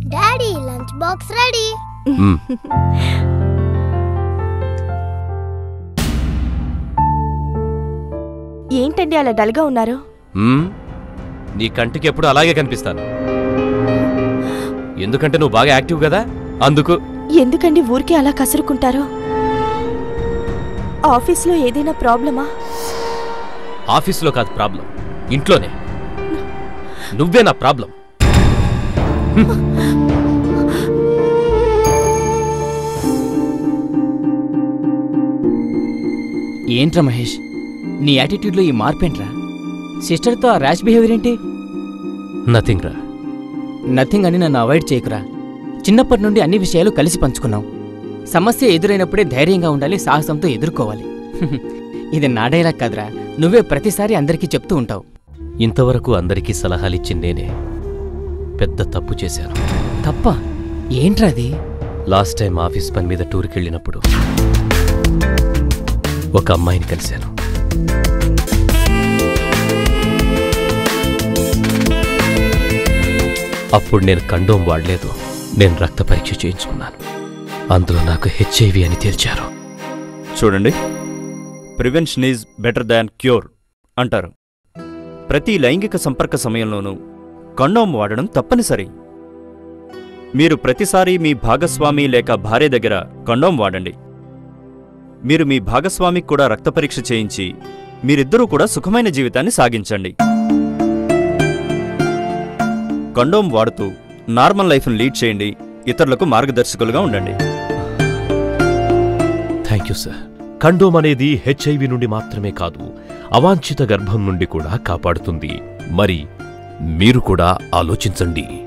daddy lunch box ready hmm, ఏంటండి అలా డల్గా ఉన్నారు మ్, నీ కంటికి ఎప్పుడు అలాగే కనిపిస్తాను ఎందుకంటే నువ్వు బాగా యాక్టివ్ కదా అందుకు ఎందుకండి ఊరికే అలా కసురుకుంటారు ఆఫీస్లో ఏదైనా ప్రాబ్లమా ఆఫీసులో కాదు ప్రాబ్లం ఇంట్లోనే నువ్వే నా ప్రాబ్లం ఏంట్రా మహేష్ నీ యాటిట్యూడ్లో ఈ మార్పేంట్రా సిస్టర్తో ఆ ర్యాష్ బిహేవియర్ ఏంటి నథింగ్ రా నథింగ్ అని నన్ను అవాయిడ్ చేయకురా చిన్నప్పటి నుండి అన్ని విషయాలు కలిసి పంచుకున్నాం సమస్య ఎదురైనప్పుడే ధైర్యంగా ఉండాలి సాహసంతో ఎదుర్కోవాలి ఇది నా డైలాగ్ కాదురా నువ్వే ప్రతిసారి అందరికీ చెప్తూ ఉంటావు ఇంతవరకు అందరికీ సలహాలిచ్చి నేనే పెద్ద తప్పు చేశాను తప్ప ఏంట్రా అది లాస్ట్ టైం ఆఫీస్ పని మీద టూర్కి వెళ్ళినప్పుడు ఒక అమ్మాయిని కలిశాను అప్పుడు నేను కండోమ్ వాడలేదు నేను రక్త పరీక్ష చేయించుకున్నాను అందులో నాకు హెచ్ఐవి అని తేల్చారు చూడండి prevention is better than cure అంటారు ప్రతి లైంగిక సంపర్క సమయంలోనూ కండోమ్ వాడడం తప్పనిసరి మీరు ప్రతిసారి మీ భాగస్వామి లేక భార్య దగ్గర కండోమ్ వాడండి మీరు మీ భాగస్వామికి కూడా రక్త పరీక్ష చేయించి మీరిద్దరూ కూడా సుఖమైన జీవితాన్ని సాగించండి కండోమ్ వాడుతూ నార్మల్ లైఫ్ను లీడ్ చేయండి ఇతరులకు మార్గదర్శకులుగా ఉండండి థ్యాంక్ యూ సార్ కండోమ్ అనేది హెచ్ఐవి నుండి మాత్రమే కాదు అవాంఛిత గర్భం నుండి కూడా కాపాడుతుంది మరి మీరు కూడా ఆలోచించండి